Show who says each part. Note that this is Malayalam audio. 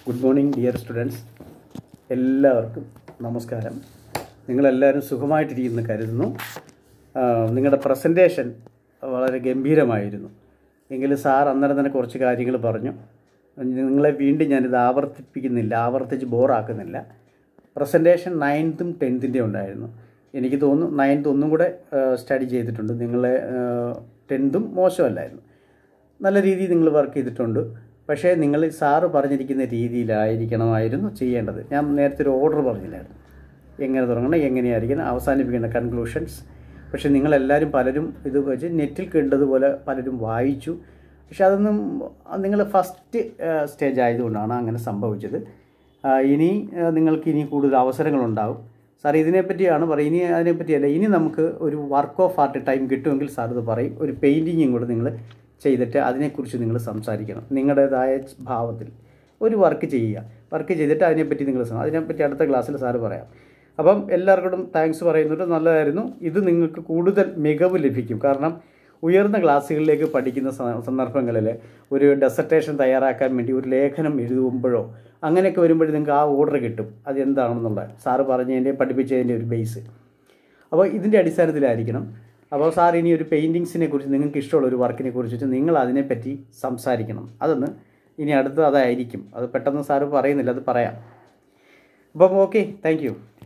Speaker 1: ഗുഡ് മോർണിംഗ് ഡിയർ സ്റ്റുഡൻസ് എല്ലാവർക്കും നമസ്കാരം നിങ്ങളെല്ലാവരും സുഖമായിട്ടിരിക്കുന്നു കരുതുന്നു ആ, നിങ്ങളുടെ പ്രസൻറ്റേഷൻ വളരെ ഗംഭീരമായിരുന്നു എങ്കിലും സാർ അന്നേരം തന്നെ കുറച്ച് കാര്യങ്ങൾ പറഞ്ഞു നിങ്ങളെ വീണ്ടും ഞാനിത് ആവർത്തിപ്പിക്കുന്നില്ല ആവർത്തിച്ച് ബോറാക്കുന്നില്ല പ്രസൻറ്റേഷൻ നയൻത്തും ടെൻത്തിൻ്റെ ഉണ്ടായിരുന്നു എനിക്ക് തോന്നുന്നു നയൻത്ത് ഒന്നും കൂടെ സ്റ്റഡി ചെയ്തിട്ടുണ്ട് നിങ്ങളെ ടെൻത്തും മോശമല്ലായിരുന്നു നല്ല രീതിയിൽ നിങ്ങൾ വർക്ക് ചെയ്തിട്ടുണ്ട് പക്ഷേ നിങ്ങൾ സാറ് പറഞ്ഞിരിക്കുന്ന രീതിയിലായിരിക്കണമായിരുന്നു ചെയ്യേണ്ടത് ഞാൻ നേരത്തെ ഒരു ഓർഡർ പറഞ്ഞില്ലായിരുന്നു എങ്ങനെ തുടങ്ങണം എങ്ങനെയായിരിക്കണം അവസാനിപ്പിക്കേണ്ട കൺക്ലൂഷൻസ് പക്ഷേ നിങ്ങളെല്ലാവരും പലരും ഇത് വെച്ച് നെറ്റിൽ കണ്ടതുപോലെ പലരും വായിച്ചു പക്ഷെ അതൊന്നും നിങ്ങൾ ഫസ്റ്റ് സ്റ്റേജ് ആയതുകൊണ്ടാണ് അങ്ങനെ സംഭവിച്ചത് ആ, ഇനി ആ, നിങ്ങൾക്ക് ഇനി കൂടുതൽ അവസരങ്ങളുണ്ടാവും സാർ ഇതിനെപ്പറ്റിയാണ് പറയും ഇനി അതിനെപ്പറ്റിയല്ല ഇനി നമുക്ക് ഒരു വർക്ക് ഓഫ് ആർട്ട് ടൈം കിട്ടുമെങ്കിൽ സാർ ഇത് പറയും ഒരു പെയിൻറ്റിങ്ങും കൂടെ നിങ്ങൾ ചെയ്തിട്ട് അതിനെക്കുറിച്ച് നിങ്ങൾ സംസാരിക്കണം നിങ്ങളുടേതായ ഭാവത്തിൽ ഒരു വർക്ക് ചെയ്യുക വർക്ക് ചെയ്തിട്ട് അതിനെപ്പറ്റി നിങ്ങൾ സം- അതിനെപ്പറ്റി അടുത്ത ക്ലാസ്സിൽ സാറ് പറയാം അപ്പം എല്ലാവർക്കും താങ്ക്സ് പറയുന്നുണ്ട് നല്ലതായിരുന്നു ഇത് നിങ്ങൾക്ക് കൂടുതൽ മികവ് ലഭിക്കും കാരണം ഉയർന്ന ക്ലാസ്സുകളിലേക്ക് പഠിക്കുന്ന സ- സന്ദർഭങ്ങളിൽ ഒരു ഡെസർട്ടേഷൻ തയ്യാറാക്കാൻ വേണ്ടി ഒരു ലേഖനം എഴുതുമ്പോഴോ അങ്ങനെയൊക്കെ വരുമ്പോഴേ നിങ്ങൾക്ക് ആ ഓർഡർ കിട്ടും അത് എന്താണെന്നുള്ള സാറ് പറഞ്ഞതിൻ്റെ പഠിപ്പിച്ചതിൻ്റെ ഒരു ബേസ് അപ്പോൾ ഇതിൻ്റെ അടിസ്ഥാനത്തിലായിരിക്കണം അപ്പോൾ സാർ ഇനി ഒരു പെയിൻറ്റിങ്സിനെ കുറിച്ച് നിങ്ങൾക്ക് ഇഷ്ടമുള്ള ഒരു വർക്കിനെ കുറിച്ചിട്ട് നിങ്ങൾ അതിനെപ്പറ്റി സംസാരിക്കണം അതൊന്ന് ഇനി അടുത്ത് അതായിരിക്കും അത് പെട്ടെന്ന് സാറ് പറയുന്നില്ല അത് പറയാം അപ്പം ഓക്കെ താങ്ക് യു